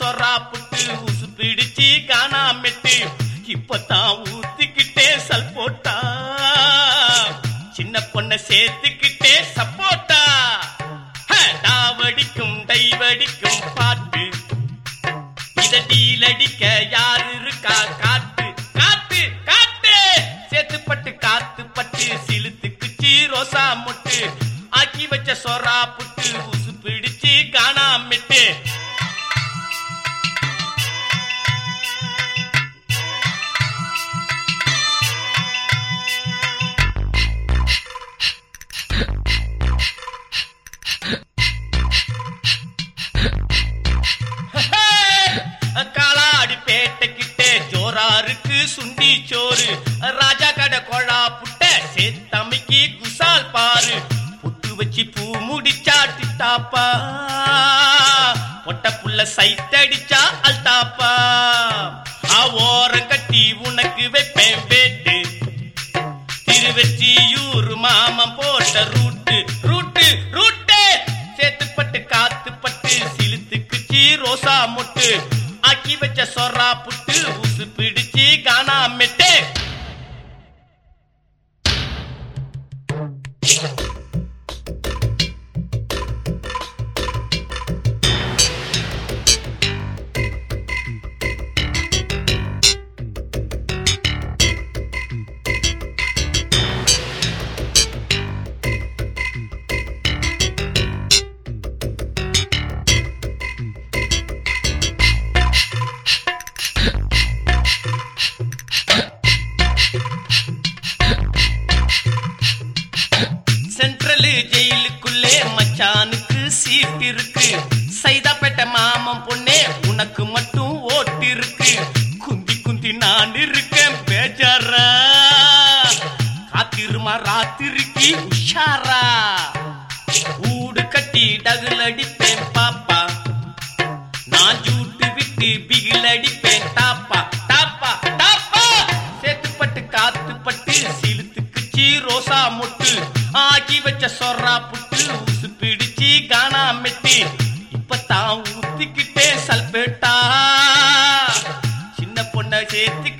சொரா புட்டு உசு பிடிச்சு காணாமெட்டு இப்பதான் ஊத்திக்கிட்டே சல் போட்டா சின்ன பொண்ண சேர்த்துக்கிட்டே சப்போட்டா ஹ, டாவடிக்கும் டைவடிக்கும் பாட்டு இத டீலடிக்க யார் இருக்கா காட்டு காட்டு காட்டு சேத்து பட்டு காத்து பட்டு சிலுத்து குச்சி ரோசா முட்டு ஆக்கி வச்ச சொரா புட்டு உசு பிடிச்சு காணாமிட்டு காலாடி பேட்டைக்கிட்டே ஜோராருக்கு சுண்டி சோறு ராஜா கடை கொழா புட்ட சேத்தமைக்கு குசால் பாரு புட்டு வச்சு பூ முடிச்சா டிட்டாப்பா பொட்ட புள்ள சைத்தடிச்சா அல்தாப்பா ஆ ஓரம் கட்டி உனக்கு வைப்பேன் வேட்டு திருவெற்றியூர் மாமன் போட்ட ரூட்டு ரூட்டு ரூட்டு சேத்துப்பட்டு காத்துப்பட்டு சிலுத்து குச்சி ரோசா முட்டு ஆக்கி வச்ச சொரா புட்டு உசு பிடிச்சு காணாமெட்டு சென்ட்ரல் ஜெயிலுக்குள்ளே மச்சானுக்கு சீட் இருக்கு சைதாப்பேட்டை மாமன் பொண்ணே உனக்கு மட்டும் ஓட்டு இருக்கு குந்தி குந்தி நான் இருக்கேன் பேஜாரா காத்திருமா ராத்திரிக்கு உஷாரா ஊடு கட்டி டகுல் அடிப்பேன் பாப்பா நான் ஜூட்டு விட்டு பிகில் அடிப்பேன் டாப்பா டாப்பா டாப்பா சேத்துப்பட்டு காத்துப்பட்டு சிலுத்து குச்சி ரோசா முட்டு ஆக்கி வச்ச சொரா புட்டு உசு பிடிச்சு காணாமெட்டு இப்பதான் ஊத்திக்கிட்டே சல்பேட்டா சின்ன பொண்ண சேர்த்து